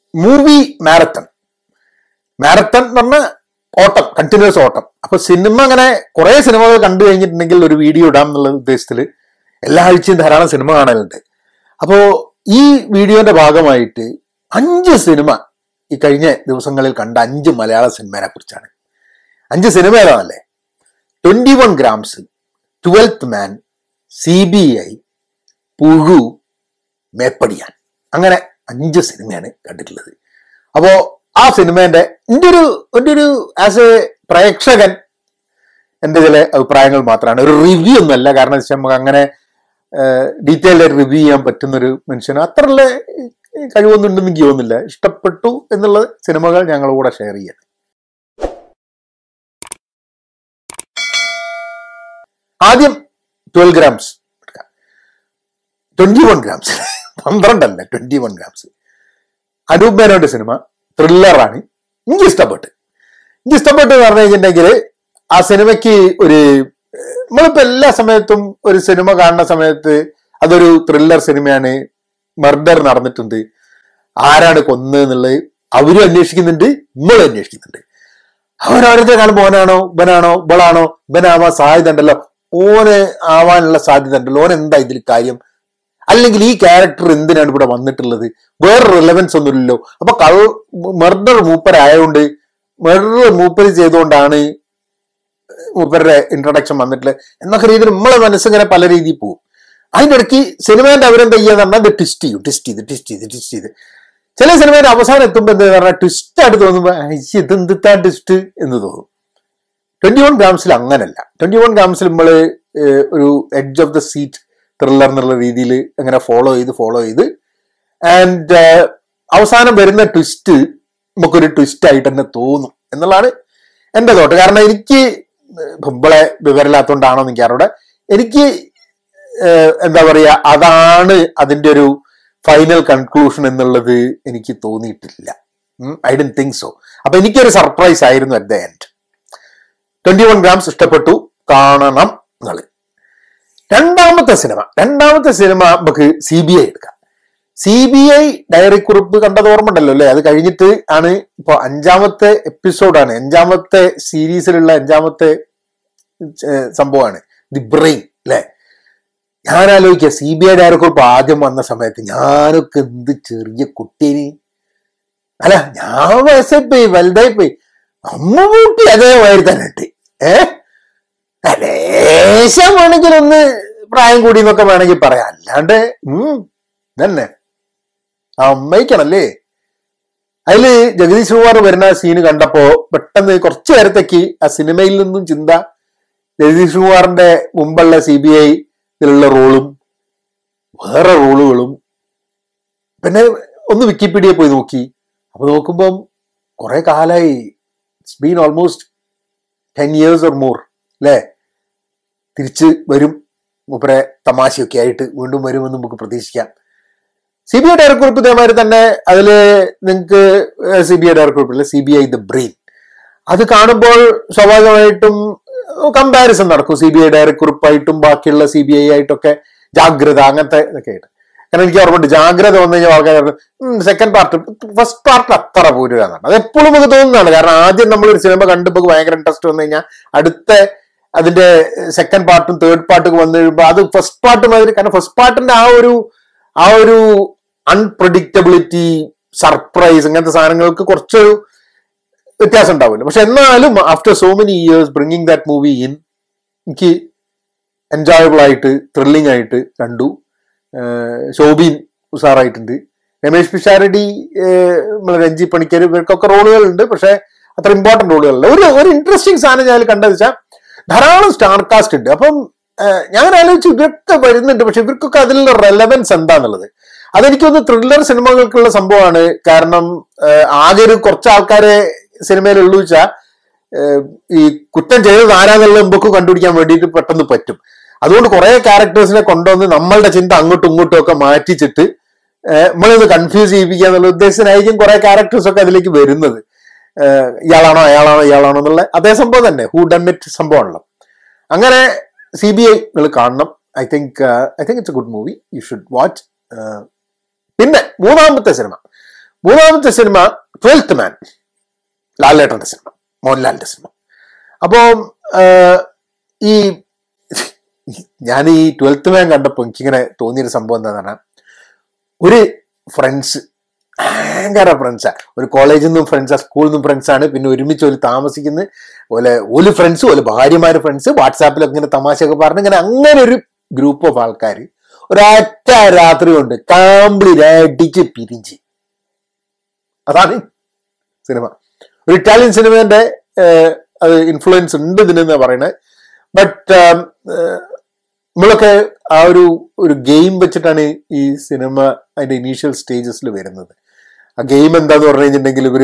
Movie marathon marathon എന്ന് പറഞ്ഞ ഓട്ടം കണ്ടിന്യൂസ് ഓട്ടം അപ്പൊ സിനിമ അങ്ങനെ കുറെ സിനിമകൾ കണ്ടു കഴിഞ്ഞിട്ടുണ്ടെങ്കിൽ ഒരു വീഡിയോ ഇടാം എന്നുള്ള ഉദ്ദേശത്തിൽ എല്ലാ ആഴ്ചയും ധാരാളം സിനിമ കാണലുണ്ട് അപ്പോ ഈ വീഡിയോന്റെ ഭാഗമായിട്ട് അഞ്ച് സിനിമ ഈ കഴിഞ്ഞ ദിവസങ്ങളിൽ കണ്ട അഞ്ച് മലയാള സിനിമയെ കുറിച്ചാണ് അഞ്ച് സിനിമ ഏതാണല്ലേ twenty one grams twelfth man C B I Puzhu Meppadiyan അങ്ങനെ അഞ്ച് സിനിമയാണ് കണ്ടിട്ടുള്ളത് അപ്പോ ആ സിനിമേന്റെ എൻ്റെ ഒരു എൻ്റെ ഒരു ആസ് എ പ്രേക്ഷകൻ എൻ്റെ ചില അഭിപ്രായങ്ങൾ മാത്രമാണ് ഒരു റിവ്യൂ ഒന്നുമല്ല കാരണം വെച്ചാൽ നമുക്ക് അങ്ങനെ ഡീറ്റെയിൽഡ് ആയിട്ട് റിവ്യൂ ചെയ്യാൻ പറ്റുന്ന ഒരു മനുഷ്യന് അത്രയുള്ള കഴിവൊന്നും ഉണ്ടെന്ന് എനിക്ക് തോന്നുന്നില്ല ഇഷ്ടപ്പെട്ടു എന്നുള്ള സിനിമകൾ ഞങ്ങളുടെ കൂടെ ഷെയർ ചെയ്യാൻ ആദ്യം twelve grams twenty one grams പന്ത്രണ്ടല്ല ട്വന്റി വൺ ഗ്രാംസ് അനൂപ് മേനോന്റെ സിനിമ ത്രില്ലറാണ് എനിക്ക് ഇഷ്ടപ്പെട്ട് എനിക്ക് ഇഷ്ടപ്പെട്ടു എന്ന് പറഞ്ഞു കഴിഞ്ഞിട്ടുണ്ടെങ്കിൽ ആ സിനിമയ്ക്ക് ഒരു നമ്മളിപ്പോ എല്ലാ സമയത്തും ഒരു സിനിമ കാണുന്ന സമയത്ത് അതൊരു ത്രില്ലർ സിനിമയാണ് മർഡർ നടന്നിട്ടുണ്ട് ആരാണ് കൊന്നതെന്നുള്ളത് അവരും അന്വേഷിക്കുന്നുണ്ട് നമ്മളും അന്വേഷിക്കുന്നുണ്ട് അവരോരോരുത്തർ കാണുമ്പോൾ ഓനാണോ ഇവനാണോ ഇവളാണോ ഇവനാവാൻ സാധ്യത ഉണ്ടല്ലോ ഓന് ആവാനുള്ള സാധ്യത ഉണ്ടല്ലോ ഓൻ എന്താ ഇതിൽ കാര്യം അല്ലെങ്കിൽ ഈ ക്യാരക്ടർ എന്തിനാണ് ഇവിടെ വന്നിട്ടുള്ളത് വേറെ റിലവൻസ് ഒന്നുമില്ലല്ലോ അപ്പൊ കൾ മർഡർ മൂപ്പരായതുകൊണ്ട് മർഡർ മൂപ്പര് ചെയ്തുകൊണ്ടാണ് മൂപ്പരുടെ ഇൻട്രൊഡക്ഷൻ വന്നിട്ടുള്ളത് എന്നൊക്കെ രീതിയിൽ നമ്മളെ മനസ്സിങ്ങനെ പല രീതിയിൽ പോകും അതിൻ്റെ ഇടയ്ക്ക് സിനിമേന്റെ അവരെന്താ ചെയ്യാന്ന് പറഞ്ഞാൽ ഇത് ട്വിസ്റ്റ് ചെയ്യും ട്വിസ്റ്റ് ചെയ്ത് ട്വിസ്റ്റ് ചെയ്ത് ട്വിസ്റ്റ് ചെയ്ത് ചില സിനിമയുടെ അവസാനം എത്തുമ്പോൾ എന്താ പറഞ്ഞാൽ ട്വിസ്റ്റ് ആയിട്ട് തോന്നുമ്പോൾ ഇത് എന്തിത്താ ട്വിസ്റ്റ് എന്ന് തോന്നും ട്വന്റി വൺ ഗ്രാംസിൽ അങ്ങനല്ല ട്വന്റി വൺ ഗ്രാംസിൽ നമ്മൾ ഒരു edge of the seat thriller എന്നുള്ള രീതിയിൽ അങ്ങനെ ഫോളോ ചെയ്ത് ഫോളോ ചെയ്ത് ആൻഡ് അവസാനം വരുന്ന ട്വിസ്റ്റ് നമുക്കൊരു ട്വിസ്റ്റ് ആയിട്ട് തന്നെ തോന്നും എന്നുള്ളതാണ് എൻ്റെ തോട്ട് കാരണം എനിക്ക് ഇവളെ വിവരമില്ലാത്തതുകൊണ്ടാണോ എന്ന് എനിക്കറിവിടെ എനിക്ക് എന്താ പറയുക അതാണ് അതിൻ്റെ ഒരു ഫൈനൽ കൺക്ലൂഷൻ എന്നുള്ളത് എനിക്ക് തോന്നിയിട്ടില്ല ഐ ഡൻ തിങ്ക് സോ അപ്പൊ എനിക്കൊരു സർപ്രൈസ് ആയിരുന്നു at the end twenty one grams ഇഷ്ടപ്പെട്ടു കാണണം നിങ്ങൾ രണ്ടാമത്തെ സിനിമ രണ്ടാമത്തെ സിനിമ നമുക്ക് സി ബി ഐ എടുക്കാം C B I diary Kurippu കണ്ടത് ഓർമ്മ ഉണ്ടല്ലോ അല്ലെ അത് കഴിഞ്ഞിട്ട് ആണ് ഇപ്പൊ അഞ്ചാമത്തെ എപ്പിസോഡാണ് അഞ്ചാമത്തെ സീരീസിലുള്ള അഞ്ചാമത്തെ സംഭവമാണ് ദി ബ്രെയിൻ അല്ലെ ഞാൻ ആലോചിക്കുക സി ബി ഐ ഡയറി കുറിപ്പ് ആദ്യം വന്ന സമയത്ത് ഞാനൊക്കെ എന്ത് ചെറിയ കുട്ടീന് അല്ല ഞാൻ വയസ്സായി പോയി വലുതായി പോയി അമ്മ കൂട്ടി അതേമാതിരി തന്നെ ഉണ്ട് ഏ ലേശം വേണമെങ്കിൽ ഒന്ന് പ്രായം കൂടി എന്നൊക്കെ വേണമെങ്കിൽ പറയാം അല്ലാണ്ട് ഉം തന്നെ അമ്മയ്ക്കണല്ലേ അതില് ജഗദീഷ് കുമാർ വരുന്ന സീന് കണ്ടപ്പോ പെട്ടെന്ന് കുറച്ചു നേരത്തേക്ക് ആ സിനിമയിൽ നിന്നും ചിന്ത ജഗദീഷ് കുമാറിന്റെ മുമ്പുള്ള സി ബി ഐ ഇതിലുള്ള റോളും വേറെ റോളുകളും പിന്നെ ഒന്ന് വിക്കിപീഡിയ പോയി നോക്കി അപ്പൊ നോക്കുമ്പം കുറെ കാലായി it's been almost ten years or more അല്ലേ തിരിച്ച് വരും മൂപ്പരെ തമാശയൊക്കെ ആയിട്ട് വീണ്ടും വരുമെന്ന് നമുക്ക് പ്രതീക്ഷിക്കാം സി ബി ഐ ഡയറക്കുറിപ്പ് ഇതേമാതിരി തന്നെ അതിൽ നിങ്ങൾക്ക് സി ബി ഐ ഡയറക്കുറിപ്പില്ല C B I the brain അത് കാണുമ്പോൾ സ്വാഭാവികമായിട്ടും കമ്പാരിസൺ നടക്കും സി ബി ഐ ഡയറക്കുറിപ്പായിട്ടും ബാക്കിയുള്ള സി ബി ഐ ആയിട്ടൊക്കെ ജാഗ്രത അങ്ങനത്തെ ഇതൊക്കെ ആയിട്ട് കാരണം എനിക്ക് ഓർമ്മയുണ്ട് ജാഗ്രത വന്നു കഴിഞ്ഞാൽ ആൾക്കാർ സെക്കൻഡ് പാർട്ട് ഫസ്റ്റ് പാർട്ട് അത്ര പൂരുകയാണ് അത് എപ്പോഴും നമുക്ക് തോന്നുന്നതാണ് കാരണം ആദ്യം നമ്മൾ ഒരു സിനിമ കണ്ടപ്പോൾ ഭയങ്കര ഇൻട്രസ്റ്റ് വന്നു കഴിഞ്ഞാൽ അടുത്ത അതിന്റെ സെക്കൻഡ് പാർട്ടും തേർഡ് പാർട്ടും വന്നു കഴിയുമ്പോൾ അത് ഫസ്റ്റ് പാർട്ട് മാതിരി കാരണം ഫസ്റ്റ് പാർട്ടിന്റെ ആ ഒരു ആ ഒരു അൺപ്രഡിക്റ്റബിലിറ്റി സർപ്രൈസ് ഇങ്ങനത്തെ സാധനങ്ങൾക്ക് കുറച്ചൊരു വ്യത്യാസം ഉണ്ടാവില്ല പക്ഷെ എന്നാലും after so many years bringing that movie in എനിക്ക് എൻജോയബിൾ ആയിട്ട് ത്രില്ലിംഗ് ആയിട്ട് കണ്ടു ശോഭീൻ ഉഷാറായിട്ടുണ്ട് രമേഷ് പിഷാരടി നമ്മൾ രഞ്ജി പണിക്കർ ഇവർക്കൊക്കെ റോളുകളുണ്ട് പക്ഷെ അത്ര ഇമ്പോർട്ടന്റ് റോളുകളല്ല ഒരു ഒരു ഇൻട്രസ്റ്റിംഗ് സാധനം ഞാൻ കണ്ടത് വെച്ചാൽ ധാരാളം സ്റ്റാർ കാസ്റ്റ് ഉണ്ട് അപ്പം ഞാൻ ആലോചിച്ചു ഇവരൊക്കെ വരുന്നുണ്ട് പക്ഷെ ഇവർക്കൊക്കെ അതിലുള്ള റെലവൻസ് എന്താന്നുള്ളത് അതെനിക്കൊന്ന് ത്രില്ലർ സിനിമകൾക്കുള്ള സംഭവമാണ് കാരണം ആകെ ഒരു കുറച്ച് ആൾക്കാരെ സിനിമയിലുള്ളൂ വെച്ചാൽ ഈ കുറ്റം ചെയ്തത് ആരാന്നുള്ളത് നമുക്ക് കണ്ടുപിടിക്കാൻ വേണ്ടിയിട്ട് പെട്ടെന്ന് പറ്റും അതുകൊണ്ട് കുറെ ക്യാരക്ടേഴ്സിനെ കൊണ്ടുവന്ന് നമ്മളുടെ ചിന്ത അങ്ങോട്ടും ഇങ്ങോട്ടും ഒക്കെ മാറ്റിച്ചിട്ട് നമ്മളൊന്ന് കൺഫ്യൂസ് ചെയ്യിപ്പിക്കുക എന്നുള്ള ഉദ്ദേശത്തിനായിരിക്കും കുറെ ക്യാരക്ടേഴ്സ് ഒക്കെ അതിലേക്ക് വരുന്നത് ഇയാളാണോ അയാളാണോ ഇയാളാണോ എന്നുള്ള അതേ സംഭവം തന്നെ ഹൂ ഡൺ ഇറ്റ് സംഭവമാണല്ലോ അങ്ങനെ സി ബി ഐ നിങ്ങൾ കാണണം I think I think it's a good movie you should watch പിന്നെ മൂന്നാമത്തെ സിനിമ മൂന്നാമത്തെ സിനിമ ട്വൽത്ത് മാൻ ലാലേട്ടന്റെ സിനിമ മോഹൻലാലിന്റെ സിനിമ അപ്പോൾ ഈ ഞാൻ ഈ ട്വൽത്ത് മാൻ കണ്ടപ്പോൾ എനിക്കിങ്ങനെ തോന്നിയൊരു സംഭവം എന്താണെന്ന് പറഞ്ഞാൽ ഒരു ഫ്രണ്ട്സ് ഭയങ്കര ഫ്രണ്ട്സാ ഒരു കോളേജിൽ നിന്നും ഫ്രണ്ട്സാ സ്കൂളിൽ നിന്നും ഫ്രണ്ട്സാണ് പിന്നെ ഒരുമിച്ച് ഒരു താമസിക്കുന്ന പോലെ ഒരു ഫ്രണ്ട്സ് ഒരു ഭാര്യമാര് ഫ്രണ്ട്സ് വാട്സാപ്പിലൊക്കെ ഇങ്ങനെ തമാശയൊക്കെ പറഞ്ഞ് ഇങ്ങനെ അങ്ങനെ ഒരു ഗ്രൂപ്പ് ഓഫ് ആൾക്കാർ ഒരൊറ്റ രാത്രി കൊണ്ട് കംപ്ലീറ്റ് അടിച്ച് പിരിഞ്ച് അതാണ് സിനിമ ഒരു ഇറ്റാലിയൻ സിനിമേന്റെ ഏഹ്, അത് ഇൻഫ്ലുവൻസ് ഉണ്ട് ഇതിനെന്ന് പറയുന്നത് ബട്ട് നമ്മളൊക്കെ ആ ഒരു ഒരു ഗെയിം വെച്ചിട്ടാണ് ഈ സിനിമ അതിന്റെ ഇനീഷ്യൽ സ്റ്റേജസിൽ വരുന്നത് ആ ഗെയിം എന്താന്ന് പറഞ്ഞു കഴിഞ്ഞിട്ടുണ്ടെങ്കിൽ ഇവര്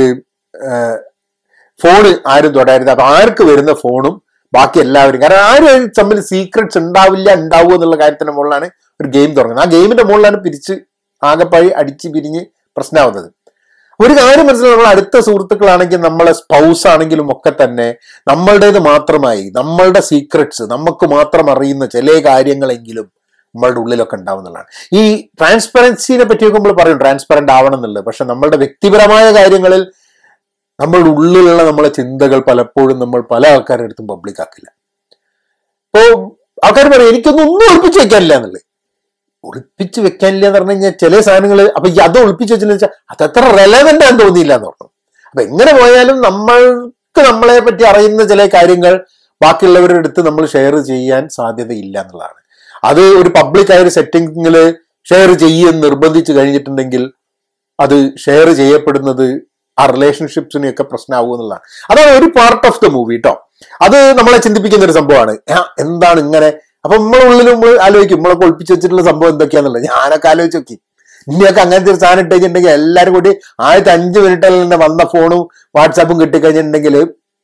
ഫോണ് ആരും തൊടരുത് അപ്പൊ ആർക്ക് വരുന്ന ഫോണും ബാക്കി എല്ലാവരും കാരണം ആരും തമ്മിൽ സീക്രട്സ് ഉണ്ടാവില്ല ഉണ്ടാവുക എന്നുള്ള കാര്യത്തിന്റെ മുകളിലാണ് ഒരു ഗെയിം തുടങ്ങുന്നത് ആ ഗെയിമിന്റെ മുകളിലാണ് പിരിച്ച് ആകെപ്പഴി അടിച്ച് പിരിഞ്ഞ് പ്രശ്നമാവുന്നത് ഒരു കാര്യം മനസ്സിലായി നമ്മൾ അടുത്ത സുഹൃത്തുക്കളാണെങ്കിൽ നമ്മളെ സ്പൗസ് ആണെങ്കിലും ഒക്കെ തന്നെ നമ്മളുടേത് മാത്രമായി നമ്മളുടെ സീക്രട്സ് നമുക്ക് മാത്രം അറിയുന്ന ചില കാര്യങ്ങളെങ്കിലും നമ്മളുടെ ഉള്ളിലൊക്കെ ഉണ്ടാവുന്നതാണ് ഈ ട്രാൻസ്പെറൻസിനെ പറ്റിയൊക്കെ നമ്മൾ പറയും ട്രാൻസ്പെറന്റ് ആവണം എന്നുള്ളത് പക്ഷെ നമ്മളുടെ വ്യക്തിപരമായ കാര്യങ്ങളിൽ നമ്മളുടെ ഉള്ളിലുള്ള നമ്മളെ ചിന്തകൾ പലപ്പോഴും നമ്മൾ പല ആൾക്കാരുടെ അടുത്തും പബ്ലിക് ആക്കില്ല ഇപ്പോ ആൾക്കാർ പറയും എനിക്കൊന്നും ഒന്നും ഒളിപ്പിച്ച് വെക്കാനില്ല എന്നുള്ളത് ഒളിപ്പിച്ച് വെക്കാനില്ല എന്ന് പറഞ്ഞു കഴിഞ്ഞാൽ ചില സാധനങ്ങൾ അപ്പൊ ഈ അത് ഒളിപ്പിച്ച് വെച്ചെന്ന് വെച്ചാൽ അത് അത്ര റെലവെന്റ് ആണെന്ന് തോന്നിയില്ല എന്ന് പറഞ്ഞു അപ്പൊ എങ്ങനെ പോയാലും നമ്മൾക്ക് നമ്മളെ പറ്റി അറിയുന്ന ചില കാര്യങ്ങൾ ബാക്കിയുള്ളവരുടെ അടുത്ത് നമ്മൾ ഷെയർ ചെയ്യാൻ സാധ്യതയില്ല എന്നുള്ളതാണ് അത് ഒരു പബ്ലിക് ആയ ഒരു സെറ്റിംഗിൽ ഷെയർ ചെയ്യുമെന്ന് നിർബന്ധിച്ച് കഴിഞ്ഞിട്ടുണ്ടെങ്കിൽ അത് ഷെയർ ചെയ്യപ്പെടുന്നത് ആ റിലേഷൻഷിപ്സിനെയൊക്കെ പ്രശ്നമാകും എന്നുള്ളതാണ് അതാണ് ഒരു പാർട്ട് ഓഫ് ദ മൂവി കേട്ടോ അത് നമ്മളെ ചിന്തിപ്പിക്കുന്ന ഒരു സംഭവമാണ് ആ, എന്താണ് ഇങ്ങനെ അപ്പൊ നമ്മളെ ഉള്ളിൽ നമ്മൾ ആലോചിക്കും നമ്മളൊക്കെ ഒളിപ്പിച്ച് വെച്ചിട്ടുള്ള സംഭവം എന്തൊക്കെയാന്നുള്ളത് ഞാനൊക്കെ ആലോചിച്ച് നോക്കി ഇനിയൊക്കെ അങ്ങനത്തെ ഒരു സാധനം ഇട്ടുകഴിഞ്ഞിട്ടുണ്ടെങ്കിൽ എല്ലാവരും കൂടി ആദ്യത്തെ അഞ്ച് മിനിറ്റിൽ തന്നെ വന്ന ഫോണും വാട്സാപ്പും കിട്ടിക്കഴിഞ്ഞിട്ടുണ്ടെങ്കിൽ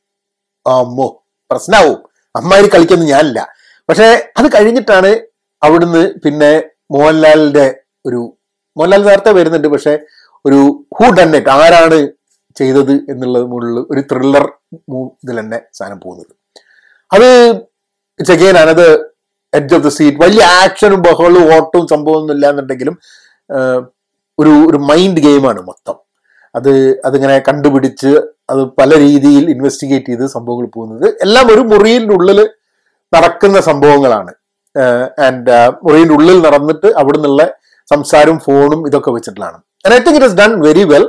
അമ്മോ പ്രശ്നമാവും അമ്മാതിരി കളിക്കൊന്നും ഞാനില്ല പക്ഷെ അത് കഴിഞ്ഞിട്ടാണ് അവിടുന്ന് പിന്നെ മോഹൻലാലിന്റെ ഒരു മോഹൻലാൽ നേരത്തെ വരുന്നുണ്ട് പക്ഷെ ഒരു ഹൂ ഡൺ ഇറ്റ് ആരാണ് ചെയ്തത് എന്നുള്ളത് മുകളിൽ ഒരു ത്രില്ലർ ഇതിൽ തന്നെ സാധനം പോകുന്നത് അത് it's again another edge of the seat വലിയ ആക്ഷനും ബഹളവും ഓട്ടവും സംഭവമൊന്നും ഇല്ല എന്നുണ്ടെങ്കിലും ആഹ്, ഒരു ഒരു മൈൻഡ് ഗെയിമാണ് മൊത്തം അത് അതിങ്ങനെ കണ്ടുപിടിച്ച് അത് പല രീതിയിൽ ഇൻവെസ്റ്റിഗേറ്റ് ചെയ്ത് സംഭവങ്ങൾ പോകുന്നത് എല്ലാം ഒരു മുറിയുടെ ഉള്ളിൽ നടക്കുന്ന സംഭവങ്ങളാണ് ആൻഡ് മുറിയുടെ ഉള്ളിൽ നടന്നിട്ട് അവിടെ നിന്നുള്ള സംസാരവും ഫോണും ഇതൊക്കെ വെച്ചിട്ടുള്ളതാണ് I think it is done very well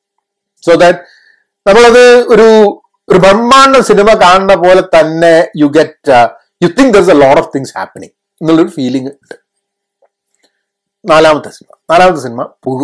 so that നമ്മളത് ഒരു ഒരു ബ്രഹ്മാണ്ഡ സിനിമ കാണുന്ന പോലെ തന്നെ you get you think there a lot of things happening എന്നുള്ളൊരു ഫീലിംഗ് ഉണ്ട് നാലാമത്തെ സിനിമ നാലാമത്തെ സിനിമ പുഴു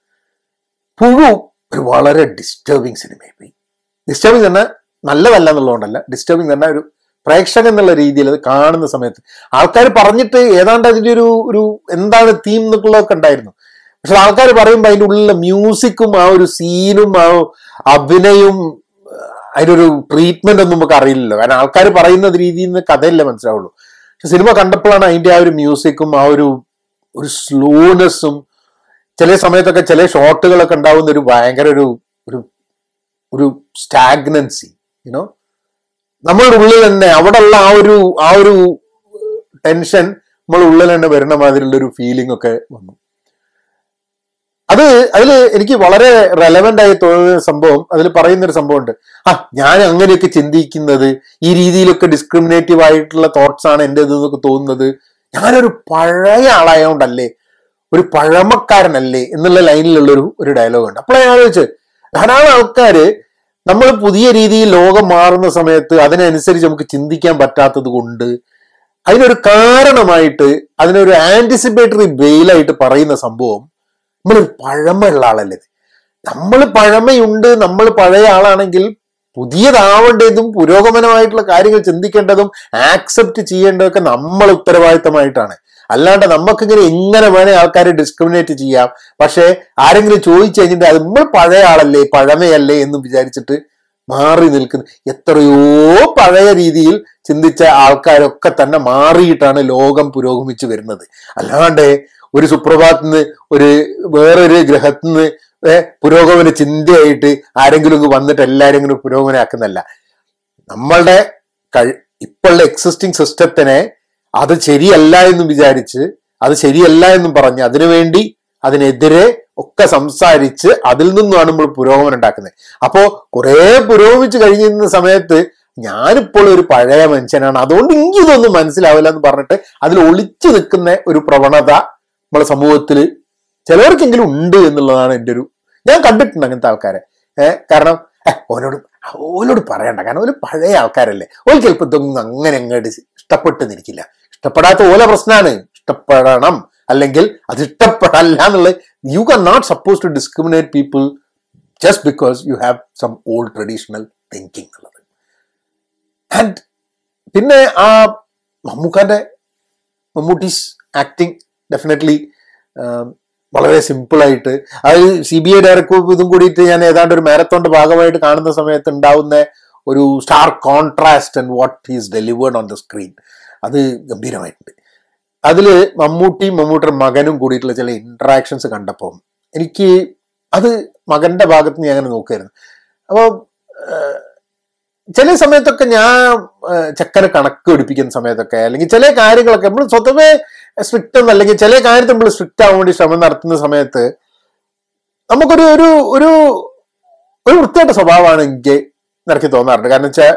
പുഴു ഒരു വളരെ ഡിസ്റ്റർബിങ് സിനിമയായി പോയി ഡിസ്റ്റർബിങ് തന്നെ നല്ലതല്ല എന്നുള്ളതുകൊണ്ടല്ല ഡിസ്റ്റർബിങ് തന്നെ ഒരു പ്രേക്ഷകൻ എന്നുള്ള രീതിയിൽ അത് കാണുന്ന സമയത്ത് ആൾക്കാർ പറഞ്ഞിട്ട് ഏതാണ്ട് അതിന്റെ ഒരു ഒരു എന്താണ് തീം എന്നൊക്കെയുള്ളതൊക്കെ ഉണ്ടായിരുന്നു പക്ഷെ ആൾക്കാർ പറയുമ്പോൾ അതിന്റെ ഉള്ളിലെ മ്യൂസിക്കും ആ ഒരു സീനും ആ അഭിനയവും അതിനൊരു ട്രീറ്റ്മെന്റ് ഒന്നും നമുക്ക് അറിയില്ലല്ലോ കാരണം ആൾക്കാർ പറയുന്ന രീതിയിൽ നിന്ന് കഥയല്ലേ മനസ്സിലാവുള്ളൂ പക്ഷെ സിനിമ കണ്ടപ്പോഴാണ് അതിന്റെ ആ ഒരു മ്യൂസിക്കും ആ ഒരു ഒരു സ്ലോനെസ്സും ചില സമയത്തൊക്കെ ചില ഷോട്ടുകളൊക്കെ ഉണ്ടാവുന്ന ഒരു ഭയങ്കര ഒരു ഒരു ഒരു സ്റ്റാഗ്നൻസി യുനോ നമ്മളുടെ ഉള്ളിൽ തന്നെ അവിടെയുള്ള ആ ഒരു ആ ഒരു ടെൻഷൻ നമ്മുടെ ഉള്ളിൽ തന്നെ വരുന്ന മാതിരിയുള്ള ഒരു ഫീലിംഗ് ഒക്കെ വന്നു അത് അതിൽ എനിക്ക് വളരെ റെലവെന്റ് ആയി തോന്നുന്ന സംഭവം അതിൽ പറയുന്ന ഒരു സംഭവമുണ്ട് ആ ഞാൻ അങ്ങനെയൊക്കെ ചിന്തിക്കുന്നത് ഈ രീതിയിലൊക്കെ ഡിസ്ക്രിമിനേറ്റീവ് ആയിട്ടുള്ള തോട്ട്സ് ആണ് എൻ്റെ ഇതെന്നൊക്കെ തോന്നുന്നത് ഞാനൊരു പഴയ ആളായതുകൊണ്ടല്ലേ ഒരു പഴമക്കാരനല്ലേ എന്നുള്ള ലൈനിലുള്ള ഒരു ഒരു ഡയലോഗ് ഉണ്ട് അപ്പോൾ ഞാൻ ആലോചിച്ച് ധാരാളം ആൾക്കാര് നമ്മൾ പുതിയ രീതിയിൽ ലോകം മാറുന്ന സമയത്ത് അതിനനുസരിച്ച് നമുക്ക് ചിന്തിക്കാൻ പറ്റാത്തത് കൊണ്ട് അതിനൊരു കാരണമായിട്ട് അതിനൊരു ആന്റിസിപ്പേറ്ററി ബെയിലായിട്ട് പറയുന്ന സംഭവം നമ്മളൊരു പഴമയുള്ള ആളല്ലേ നമ്മൾ പഴമയുണ്ട് നമ്മൾ പഴയ ആളാണെങ്കിൽ പുതിയതാവേണ്ടതും പുരോഗമനമായിട്ടുള്ള കാര്യങ്ങൾ ചിന്തിക്കേണ്ടതും ആക്സെപ്റ്റ് ചെയ്യേണ്ടതൊക്കെ നമ്മൾ ഉത്തരവാദിത്തമായിട്ടാണ് അല്ലാണ്ട് നമുക്കിങ്ങനെ എങ്ങനെ വേണേ ആൾക്കാരെ ഡിസ്ക്രിമിനേറ്റ് ചെയ്യാം പക്ഷെ ആരെങ്കിലും ചോദിച്ചു കഴിഞ്ഞിട്ട് അത് നമ്മൾ പഴയ ആളല്ലേ പഴമയല്ലേ എന്ന് വിചാരിച്ചിട്ട് മാറി നിൽക്കുന്ന എത്രയോ പഴയ രീതിയിൽ ചിന്തിച്ച ആൾക്കാരൊക്കെ തന്നെ മാറിയിട്ടാണ് ലോകം പുരോഗമിച്ചു വരുന്നത് അല്ലാണ്ട് ഒരു സുപ്രഭാതത്തിന് ഒരു വേറൊരു ഗ്രഹത്തിന് പുരോഗമന ചിന്തയായിട്ട് ആരെങ്കിലും ഇങ്ങ് വന്നിട്ട് എല്ലാവരും ഇങ്ങനെ പുരോഗമനാക്കുന്നല്ല നമ്മളുടെ കഴി ഇപ്പോഴുള്ള എക്സിസ്റ്റിംഗ് സിസ്റ്റത്തിനെ അത് ശരിയല്ല എന്ന് വിചാരിച്ച് അത് ശരിയല്ല എന്നും പറഞ്ഞ് അതിനുവേണ്ടി അതിനെതിരെ ഒക്കെ സംസാരിച്ച് അതിൽ നിന്നുമാണ് നമ്മൾ പുരോഗമനം ഉണ്ടാക്കുന്നത് അപ്പോ കുറെ പുരോഗമിച്ച് കഴിഞ്ഞിരുന്ന സമയത്ത് ഞാനിപ്പോൾ ഒരു പഴയ മനുഷ്യനാണ് അതുകൊണ്ട് എനിക്ക് ഇതൊന്നും മനസ്സിലാവില്ല എന്ന് പറഞ്ഞിട്ട് അതിൽ ഒളിച്ചു നിൽക്കുന്ന ഒരു പ്രവണത നമ്മളെ സമൂഹത്തിൽ ചിലവർക്കെങ്കിലും ഉണ്ട് എന്നുള്ളതാണ് എൻ്റെ ഒരു ഞാൻ കണ്ടിട്ടുണ്ട് അങ്ങനത്തെ ആൾക്കാരെ ഏഹ് കാരണം ഏഹ് ഓനോട് ഓനോട് പറയണ്ട കാരണം ഒരു പഴയ ആൾക്കാരല്ലേ ഓൽ ചിലപ്പോൾ ഇതൊന്നും അങ്ങനെ അങ്ങോട്ട് ഇഷ്ടപ്പെട്ട് നിൽക്കില്ല ഇഷ്ടപ്പെടാത്ത ഓല പ്രശ്നമാണ് ഇഷ്ടപ്പെടണം അല്ലെങ്കിൽ അത് ഇഷ്ടപ്പെടല്ല എന്നുള്ളത് you can not suppose to discriminate people just because you have some old traditional thinking എന്നുള്ളത് ആൻഡ് പിന്നെ ആ മമ്മൂക്കാന്റെ മമ്മൂട്ടീസ് ആക്ടിങ് ഡെഫിനറ്റ്ലി വളരെ സിമ്പിളായിട്ട് അത് സി ബി ഐ ഡയറക്ടർ ഇതും കൂടിയിട്ട് ഞാൻ ഏതാണ്ട് ഒരു മാരത്തോണിന്റെ ഭാഗമായിട്ട് കാണുന്ന സമയത്ത് ഉണ്ടാവുന്ന ഒരു star contrast and what he's delivered on the screen അത് ഗംഭീരമായിട്ടുണ്ട് അതിൽ മമ്മൂട്ടിയും മമ്മൂട്ടിയുടെ മകനും കൂടിയിട്ടുള്ള ചില ഇന്ററാക്ഷൻസ് കണ്ടപ്പോൾ എനിക്ക് അത് മകന്റെ ഭാഗത്ത് നിന്ന് ഞാൻ അങ്ങനെ നോക്കുമായിരുന്നു അപ്പോൾ ചില സമയത്തൊക്കെ ഞാൻ ഏഹ്, ചെക്കനെ കണക്ക് പഠിപ്പിക്കുന്ന സമയത്തൊക്കെ അല്ലെങ്കിൽ ചില കാര്യങ്ങളൊക്കെ നമ്മൾ സ്വതവേ സ്ട്രിക്റ്റ് ഒന്നും അല്ലെങ്കിൽ ചില കാര്യത്തിൽ നമ്മൾ സ്ട്രിക്റ്റ് ആവാൻ വേണ്ടി ശ്രമം നടത്തുന്ന സമയത്ത് നമുക്കൊരു ഒരു ഒരു ഒരു വൃത്തിയായിട്ട സ്വഭാവമാണ് എനിക്ക് നിനക്ക് തോന്നാറുണ്ട് കാരണം വെച്ചാൽ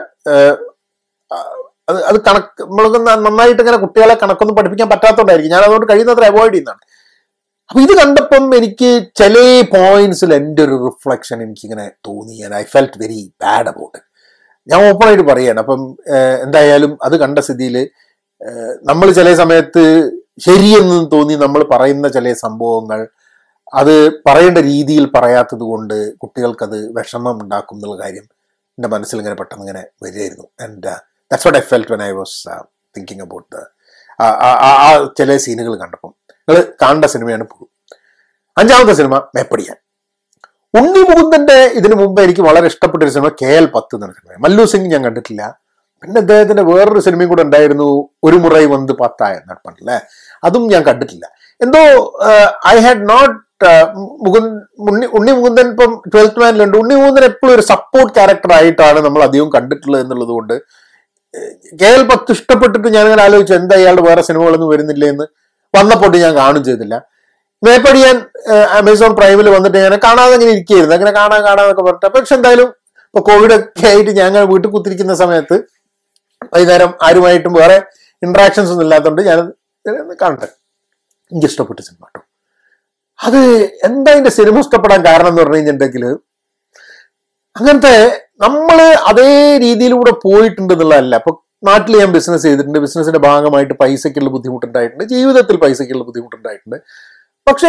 അത് അത് കണക്ക് നമ്മൾക്ക് ന- നന്നായിട്ട് ഇങ്ങനെ കുട്ടികളെ കണക്കൊന്നും പഠിപ്പിക്കാൻ പറ്റാത്തതുകൊണ്ടായിരിക്കും ഞാൻ അതുകൊണ്ട് കഴിയുന്നത്ര അവോയ്ഡ് ചെയ്യുന്നതാണ് അപ്പൊ ഇത് കണ്ടപ്പം എനിക്ക് ചില പോയിന്റ്സിൽ എൻ്റെ ഒരു റിഫ്ലക്ഷൻ എനിക്കിങ്ങനെ തോന്നി I felt very bad about ഞാൻ ഓപ്പൺ ആയിട്ട് പറയാണ് അപ്പം ഏഹ്, എന്തായാലും അത് കണ്ട സ്ഥിതിയിൽ നമ്മൾ ചില സമയത്ത് ശരിയെന്ന് തോന്നി നമ്മൾ പറയുന്ന ചില സംഭവങ്ങൾ അത് പറയേണ്ട രീതിയിൽ പറയാത്തത് കൊണ്ട് കുട്ടികൾക്കത് വിഷമം ഉണ്ടാക്കും എന്നുള്ള കാര്യം എൻ്റെ മനസ്സിൽ ഇങ്ങനെ പെട്ടെന്ന് ഇങ്ങനെ വരികയായിരുന്നു and that's what I felt when I was thinking about ആ ചില സീനുകൾ കണ്ടപ്പം നിങ്ങൾ കാണേണ്ട സിനിമയാണ് പുഴു അഞ്ചാമത്തെ സിനിമ മേപ്പടിയാൻ ഉണ്ണി മുകുന്ദന്റെ ഇതിനു മുമ്പ് എനിക്ക് വളരെ ഇഷ്ടപ്പെട്ട ഒരു സിനിമ കെ എൽ പത്ത് എന്ന സിനിമ മല്ലു സിംഗ് ഞാൻ കണ്ടിട്ടില്ല പിന്നെ അദ്ദേഹത്തിന്റെ വേറൊരു സിനിമയും കൂടെ ഉണ്ടായിരുന്നു ഒരു മുറൈ വന്ന് പത്തായ നടപ്പല്ലേ അതും ഞാൻ കണ്ടിട്ടില്ല എന്തോ I had not Mukundan Unni Unni Mukundan ഇപ്പം ട്വൽത്ത് മാനിലുണ്ട് ഉണ്ണി മുകുന്ദൻ എപ്പോഴും ഒരു സപ്പോർട്ട് ക്യാരക്ടർ ആയിട്ടാണ് നമ്മൾ അധികം കണ്ടിട്ടുള്ളത് എന്നുള്ളത് കൊണ്ട് കെ എൽ പത്ത് ഇഷ്ടപ്പെട്ടിട്ട് ഞാൻ അങ്ങനെ ആലോചിച്ചു എന്താ ഇയാളുടെ വേറെ സിനിമകളൊന്നും വരുന്നില്ല എന്ന് വന്നപ്പോൾ ഞാൻ കാണും ചെയ്തില്ല മേപ്പടിയാൻ അമേസോൺ പ്രൈമിൽ വന്നിട്ട് ഞാൻ കാണാതെ അങ്ങനെ ഇരിക്കുകയായിരുന്നു അങ്ങനെ കാണാൻ കാണാന്നൊക്കെ പറഞ്ഞിട്ട് പക്ഷെ എന്തായാലും ഇപ്പൊ കോവിഡ് ഒക്കെ ആയിട്ട് ഞാൻ അങ്ങനെ വീട്ടിൽ കുത്തിരിക്കുന്ന സമയത്ത് വൈകുന്നേരം ആരുമായിട്ടും വേറെ ഇന്ററാക്ഷൻസ് ഒന്നും ഇല്ലാത്തതുകൊണ്ട് ഞാൻ കാണട്ടെ എനിക്ക് ഇഷ്ടപ്പെട്ട സിനിമ കേട്ടോ അത് എന്താ അതിന്റെ സിനിമ ഇഷ്ടപ്പെടാൻ കാരണം എന്ന് പറഞ്ഞു കഴിഞ്ഞിട്ടുണ്ടെങ്കിൽ അങ്ങനത്തെ നമ്മൾ അതേ രീതിയിലൂടെ പോയിട്ടുണ്ട് എന്നുള്ളതല്ല അപ്പൊ നാട്ടിൽ ഞാൻ ബിസിനസ് ചെയ്തിട്ടുണ്ട് ബിസിനസിന്റെ ഭാഗമായിട്ട് പൈസയ്ക്കുള്ള ബുദ്ധിമുട്ടുണ്ടായിട്ടുണ്ട് ജീവിതത്തിൽ പൈസയ്ക്കുള്ള ബുദ്ധിമുട്ടുണ്ടായിട്ടുണ്ട് പക്ഷേ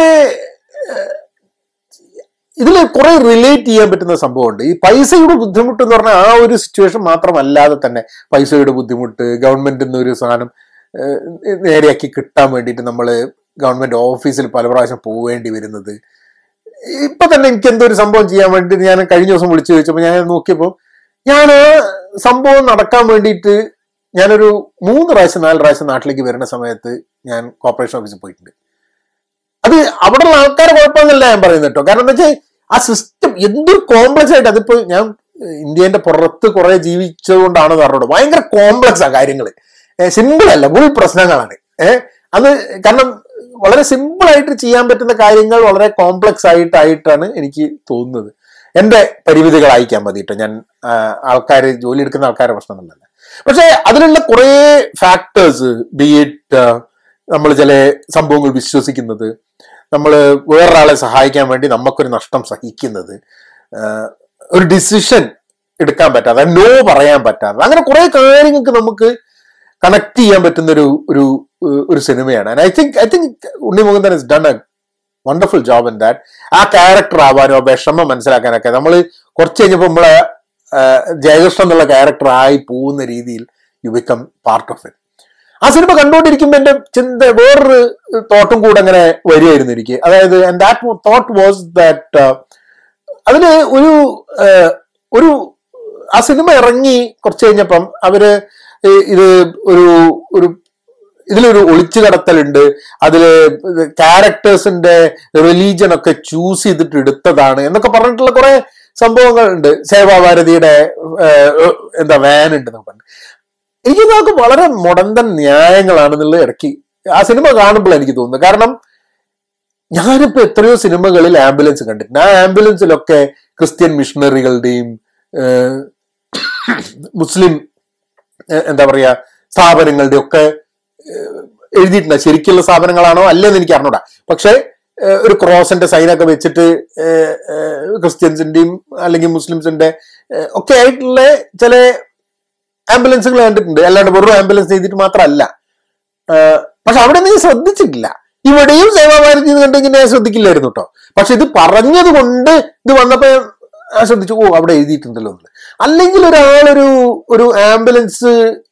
ഇതിൽ കുറെ റിലേറ്റ് ചെയ്യാൻ പറ്റുന്ന സംഭവമുണ്ട് ഈ പൈസയുടെ ബുദ്ധിമുട്ട് എന്ന് പറഞ്ഞാൽ ആ ഒരു സിറ്റുവേഷൻ മാത്രമല്ലാതെ തന്നെ പൈസയുടെ ബുദ്ധിമുട്ട് ഗവൺമെന്റിൽ നിന്ന് ഒരു സാധനം ഏഹ്, നേരെയാക്കി കിട്ടാൻ വേണ്ടിയിട്ട് നമ്മൾ ഗവൺമെന്റ് ഓഫീസിൽ പല പ്രാവശ്യം പോവേണ്ടി വരുന്നത് ഇപ്പൊ തന്നെ എനിക്ക് എന്തോ ഒരു സംഭവം ചെയ്യാൻ വേണ്ടി ഞാൻ കഴിഞ്ഞ ദിവസം വിളിച്ചു ചോദിച്ചപ്പോൾ ഞാൻ നോക്കിയപ്പോൾ ഞാൻ ആ സംഭവം നടക്കാൻ വേണ്ടിയിട്ട് ഞാനൊരു മൂന്ന് പ്രാവശ്യം നാല് പ്രാവശ്യം നാട്ടിലേക്ക് വരുന്ന സമയത്ത് ഞാൻ കോർപ്പറേഷൻ ഓഫീസിൽ പോയിട്ടുണ്ട് അത് അവിടെയുള്ള ആൾക്കാരെ കുഴപ്പമൊന്നുമില്ല ഞാൻ പറയുന്നത് കേട്ടോ കാരണം എന്താ വെച്ചാൽ ആ സിസ്റ്റം എന്തൊരു കോംപ്ലക്സ് ആയിട്ട് അതിപ്പോ ഞാൻ ഇന്ത്യന്റെ പുറത്ത് കുറെ ജീവിച്ചതുകൊണ്ടാണ് പറഞ്ഞത് ഭയങ്കര കോംപ്ലക്സ് ആ കാര്യങ്ങൾ സിമ്പിൾ അല്ല ഫുൾ പ്രശ്നങ്ങളാണ് ഏഹ് അത് കാരണം വളരെ സിമ്പിൾ ആയിട്ട് ചെയ്യാൻ പറ്റുന്ന കാര്യങ്ങൾ വളരെ കോംപ്ലക്സ് ആയിട്ടായിട്ടാണ് എനിക്ക് തോന്നുന്നത് എന്റെ പരിമിതികളായിരിക്കാൻ മതി കേട്ടോ ഞാൻ ആൾക്കാർ ജോലി എടുക്കുന്ന ആൾക്കാരുടെ പ്രശ്നമൊന്നുമല്ല പക്ഷെ അതിലുള്ള കുറെ ഫാക്ടേഴ്സ് ബിഇറ്റ് നമ്മൾ ചില സംഭവങ്ങൾ വിശ്വസിക്കുന്നത് നമ്മൾ വേറൊരാളെ സഹായിക്കാൻ വേണ്ടി നമുക്കൊരു നഷ്ടം സഹിക്കുന്നത് ആഹ് ഒരു ഡിസിഷൻ എടുക്കാൻ പറ്റാതെ നോ പറയാൻ പറ്റാതെ അങ്ങനെ കുറെ കാര്യങ്ങൾക്ക് നമുക്ക് കണക്ട് ചെയ്യാൻ പറ്റുന്ന ഒരു ഒരു ഒരു സിനിമയാണ് I think I think Unni Mukundan is done a wonderful job in that ആ ക്യാരക്ടർ ആവാനോ ആ വിഷമം മനസ്സിലാക്കാനൊക്കെ നമ്മൾ കുറച്ച് കഴിഞ്ഞപ്പോൾ നമ്മളെ ജയകൃഷ്ണൻ എന്നുള്ള ക്യാരക്ടർ ആയി പോകുന്ന രീതിയിൽ you become part of it ആ സിനിമ കണ്ടുകൊണ്ടിരിക്കുമ്പോൾ എന്റെ ചിന്ത വേറൊരു തോട്ടും കൂടെ അങ്ങനെ വരികയായിരുന്നു എനിക്ക് അതായത് and that thought was that അതിന് ഒരു ഏഹ്, ഒരു ആ സിനിമ ഇറങ്ങി കുറച്ച് കഴിഞ്ഞപ്പം അവര് ഈ- ഇത് ഒരു ഒരു ഇതിലൊരു ഒളിച്ചു കടത്തലുണ്ട് അതില് ക്യാരക്ടേഴ്സിന്റെ റിലീജിയൻ ഒക്കെ ചൂസ് ചെയ്തിട്ട് എടുത്തതാണ് എന്നൊക്കെ പറഞ്ഞിട്ടുള്ള കുറെ സംഭവങ്ങളുണ്ട് സേവാഭാരതിയുടെ ഏഹ്, എന്താ വാൻ ഉണ്ട് എന്നൊക്കെ പറഞ്ഞു എനിക്ക് നോക്ക് വളരെ മുടന്തൻ ന്യായങ്ങളാണെന്നുള്ള ഇടയ്ക്ക് ആ സിനിമ കാണുമ്പോൾ എനിക്ക് തോന്നുന്നത് കാരണം ഞാനിപ്പോ എത്രയോ സിനിമകളിൽ ആംബുലൻസ് കണ്ടിട്ടുണ്ട് ആ ആംബുലൻസിലൊക്കെ ക്രിസ്ത്യൻ മിഷണറികളുടെയും ഏഹ്, മുസ്ലിം ഏഹ്, എന്താ പറയാ സ്ഥാപനങ്ങളുടെ ഒക്കെ ഏഹ്, എഴുതിയിട്ടുണ്ട് ശരിക്കുള്ള സ്ഥാപനങ്ങളാണോ അല്ലെന്ന് എനിക്ക് അറിഞ്ഞൂടാ പക്ഷെ ഏഹ്, ഒരു ക്രോസിന്റെ സൈനൊക്കെ വെച്ചിട്ട് ഏഹ്, ഏഹ്, ക്രിസ്ത്യൻസിന്റെയും അല്ലെങ്കിൽ മുസ്ലിംസിന്റെ ഏഹ്, ഒക്കെ ആയിട്ടുള്ള ചില ആംബുലൻസുകൾ കണ്ടിട്ടുണ്ട് അല്ലാണ്ട് വെറും ആംബുലൻസ് ചെയ്തിട്ട് മാത്രമല്ല ഏഹ്, പക്ഷെ അവിടെ നീ ശ്രദ്ധിച്ചിട്ടില്ല ഇവിടെയും സേവാഭാരതി കണ്ടെങ്കിൽ ഞാൻ ശ്രദ്ധിക്കില്ലായിരുന്നു കേട്ടോ പക്ഷെ ഇത് പറഞ്ഞത് കൊണ്ട് ഇത് വന്നപ്പോ ഞാൻ ശ്രദ്ധിച്ചു ഓ അവിടെ എഴുതിയിട്ടുണ്ടല്ലോ എന്നുള്ളത് അല്ലെങ്കിൽ ഒരാളൊരു ഒരു ആംബുലൻസ്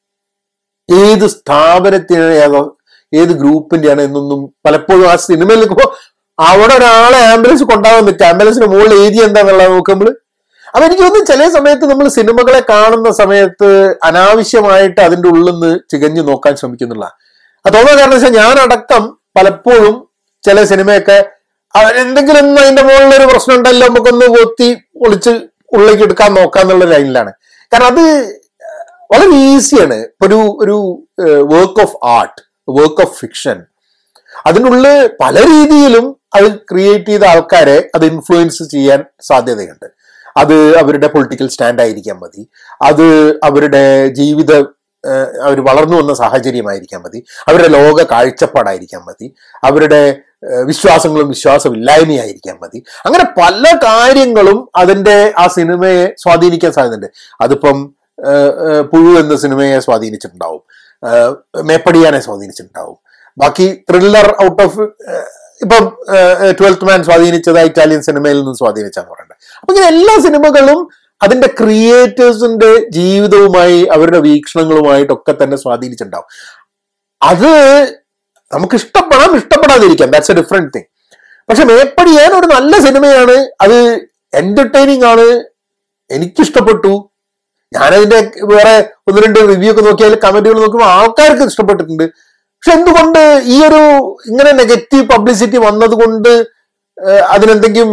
ഏത് സ്ഥാപനത്തിന് ഏതോ ഏത് ഗ്രൂപ്പിന്റെയാണ് എന്നൊന്നും പലപ്പോഴും ആ സിനിമയിൽ നിൽക്കുമ്പോൾ അവിടെ ഒരാളെ ആംബുലൻസ് കൊണ്ടാവാൻ നിൽക്കുക ആംബുലൻസിന് മുകളിൽ എഴുതി എന്താന്നുള്ളത് നോക്കുക നമ്മള് അപ്പൊ എനിക്ക് തോന്നുന്നു ചില സമയത്ത് നമ്മൾ സിനിമകളെ കാണുന്ന സമയത്ത് അനാവശ്യമായിട്ട് അതിന്റെ ഉള്ളിൽ നിന്ന് ചികഞ്ഞു നോക്കാൻ ശ്രമിക്കുന്നുള്ള അത് തോന്നുന്ന കാരണം വെച്ചാൽ ഞാനടക്കം പലപ്പോഴും ചില സിനിമയൊക്കെ അവ- എന്തെങ്കിലും ഒന്ന് അതിന്റെ മുകളിൽ ഒരു പ്രശ്നം ഉണ്ടല്ലോ നമുക്കൊന്ന് കൊത്തി ഒളിച്ച് ഉള്ളിലേക്ക് എടുക്കാൻ നോക്കാന്നുള്ള ലൈനിലാണ് കാരണം അത് വളരെ ഈസിയാണ് ഒരു ഒരു work of art work of fiction അതിനുള്ളിൽ പല രീതിയിലും അത് ക്രിയേറ്റ് ചെയ്ത ആൾക്കാരെ അത് ഇൻഫ്ലുവൻസ് ചെയ്യാൻ സാധ്യതയുണ്ട് അത് അവരുടെ പൊളിറ്റിക്കൽ സ്റ്റാൻഡ് ആയിരിക്കാൻ മതി അത് അവരുടെ ജീവിത അവർ വളർന്നു വന്ന സാഹചര്യമായിരിക്കാൻ മതി അവരുടെ ലോക കാഴ്ചപ്പാടായിരിക്കാൻ മതി അവരുടെ ഏഹ്, വിശ്വാസങ്ങളും വിശ്വാസമില്ലായ്മയായിരിക്കാൻ മതി അങ്ങനെ പല കാര്യങ്ങളും അതിന്റെ ആ സിനിമയെ സ്വാധീനിക്കാൻ സാധ്യതയുണ്ട് അതിപ്പം ഏഹ്, ഏഹ്, പുഴു എന്ന സിനിമയെ സ്വാധീനിച്ചിട്ടുണ്ടാവും ഏഹ്, മേപ്പടിയാനെ സ്വാധീനിച്ചിട്ടുണ്ടാവും ബാക്കി ത്രില്ലർ ഔട്ട് ഓഫ് ഇപ്പം ട്വൽത്ത് മാൻ സ്വാധീനിച്ചത് ഇറ്റാലിയൻ സിനിമയിൽ നിന്ന് സ്വാധീനിച്ചാന്ന് പറയുന്നത് അപ്പൊ ഇങ്ങനെ എല്ലാ സിനിമകളും അതിന്റെ ക്രിയേറ്റേഴ്സിന്റെ ജീവിതവുമായി അവരുടെ വീക്ഷണങ്ങളുമായിട്ടൊക്കെ തന്നെ സ്വാധീനിച്ചിട്ടുണ്ടാവും അത് നമുക്ക് ഇഷ്ടപ്പെടാം ഇഷ്ടപ്പെടാതിരിക്കാം ദാറ്റ്സ് എ ഡിഫറെന്റ് തിങ് പക്ഷെ മേപ്പടിയാൻ ഒരു നല്ല സിനിമയാണ് അത് എന്റർടൈനിങ് ആണ് എനിക്കിഷ്ടപ്പെട്ടു ഞാനതിന്റെ വേറെ ഒന്ന് രണ്ട് റിവ്യൂ ഒക്കെ നോക്കിയാൽ കമന്റുകൾ നോക്കുമ്പോൾ ആൾക്കാർക്ക് ഇഷ്ടപ്പെട്ടിട്ടുണ്ട് പക്ഷെ എന്തുകൊണ്ട് ഈ ഒരു ഇങ്ങനെ നെഗറ്റീവ് പബ്ലിസിറ്റി വന്നത് കൊണ്ട് ഏഹ്, അതിനെന്തെങ്കിലും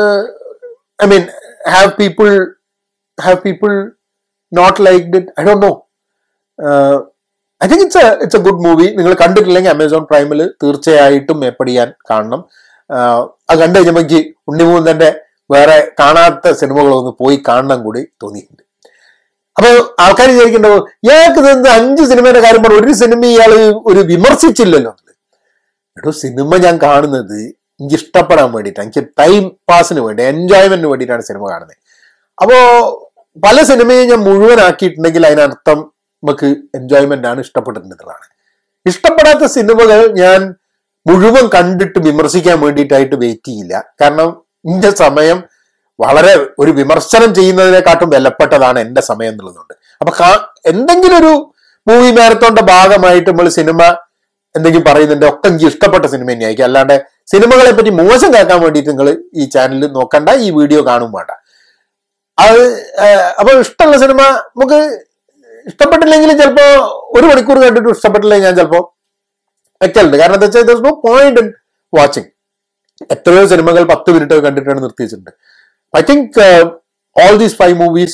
I mean have people have people not like it I don't know I think it's it's a good movie നിങ്ങൾ കണ്ടിട്ടില്ലെങ്കിൽ അമേസോൺ പ്രൈമിൽ തീർച്ചയായിട്ടും മേപ്പടിയാൻ കാണണം ആഹ് അത് കണ്ടു കഴിഞ്ഞപ്പോൾ എനിക്ക് ഉണ്ണിമൂന്നന്റെ വേറെ കാണാത്ത സിനിമകളൊന്ന് പോയി കാണണം കൂടി തോന്നിയിട്ടുണ്ട് അപ്പൊ ആൾക്കാർ വിചാരിക്കണ്ടോ ഇയാൾക്ക് ഇത് അഞ്ച് സിനിമയുടെ കാര്യം പറഞ്ഞു ഒരു സിനിമ ഇയാൾ ഒരു വിമർശിച്ചില്ലല്ലോ എന്നുള്ളത്. എടോ സിനിമ ഞാൻ കാണുന്നത് എനിക്ക് ഇഷ്ടപ്പെടാൻ വേണ്ടിയിട്ടാണ് എനിക്ക് ടൈം പാസിന് വേണ്ടി എൻജോയ്മെന്റിന് വേണ്ടിയിട്ടാണ് സിനിമ കാണുന്നത് അപ്പോ പല സിനിമയും ഞാൻ മുഴുവനാക്കിയിട്ടുണ്ടെങ്കിൽ അതിനർത്ഥം നമുക്ക് എൻജോയ്മെന്റ് ആണ് ഇഷ്ടപ്പെട്ടിട്ടുള്ളതാണ് ഇഷ്ടപ്പെടാത്ത സിനിമകൾ ഞാൻ മുഴുവൻ കണ്ടിട്ട് വിമർശിക്കാൻ വേണ്ടിയിട്ടായിട്ട് വെയിറ്റ് ചെയ്യില്ല കാരണം എന്റെ സമയം വളരെ ഒരു വിമർശനം ചെയ്യുന്നതിനെക്കാട്ടും വിലപ്പെട്ടതാണ് എന്റെ സമയം എന്നുള്ളതുകൊണ്ട് അപ്പൊ കാ- എന്തെങ്കിലും ഒരു മൂവി മാരത്തോന്റെ ഭാഗമായിട്ട് നമ്മൾ സിനിമ എന്തെങ്കിലും പറയുന്നുണ്ട് ഒക്കെ എനിക്ക് ഇഷ്ടപ്പെട്ട സിനിമ തന്നെയായിരിക്കും അല്ലാണ്ട് സിനിമകളെ പറ്റി മോശം കേൾക്കാൻ വേണ്ടിയിട്ട് നിങ്ങൾ ഈ ചാനലിൽ നോക്കണ്ട ഈ വീഡിയോ കാണും വേണ്ട അത് ഏഹ്, അപ്പൊ ഇഷ്ടമുള്ള സിനിമ നമുക്ക് ഇഷ്ടപ്പെട്ടില്ലെങ്കിലും ചിലപ്പോ ഒരു മണിക്കൂർ കണ്ടിട്ട് ഇഷ്ടപ്പെട്ടില്ലെങ്കിൽ ഞാൻ ചിലപ്പോ വെക്കലുണ്ട് കാരണം എന്താ വെച്ചാൽ നോ പോയിന്റ് ഇൻ വാച്ചിങ് എത്രയോ സിനിമകൾ പത്ത് മിനിറ്റ് കണ്ടിട്ടാണ് നിർത്തി വെച്ചിട്ടുണ്ട് I think all these five movies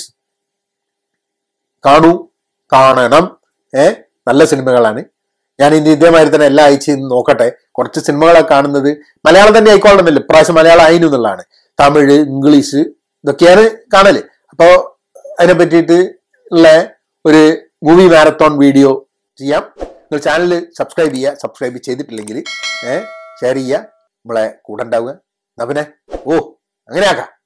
കാണൂ കാണണം ഏ നല്ല സിനിമകളാണ് ഞാൻ ഇനി ഇതേമാതിരി തന്നെ എല്ലാ ആഴ്ചയും നോക്കട്ടെ കുറച്ച് സിനിമകളൊക്കെ കാണുന്നത് മലയാളം തന്നെ ആയിക്കോളണമെന്നില്ല ഇപ്രാവശ്യം മലയാളം ആയിരുന്നു എന്നുള്ളതാണ് തമിഴ് ഇംഗ്ലീഷ് ഇതൊക്കെയാണ് കാണല് അപ്പോൾ അതിനെ പറ്റിയിട്ട് ഉള്ള ഒരു മൂവി മാരത്തോൺ വീഡിയോ ചെയ്യാം നിങ്ങൾ ചാനൽ സബ്സ്ക്രൈബ് ചെയ്യുക സബ്സ്ക്രൈബ് ചെയ്തിട്ടില്ലെങ്കിൽ ഏഹ് ഷെയർ ചെയ്യുക നമ്മളെ കൂടെ ഉണ്ടാവുക എന്നാ പിന്നെ ഓ അങ്ങനെ ആക്കാം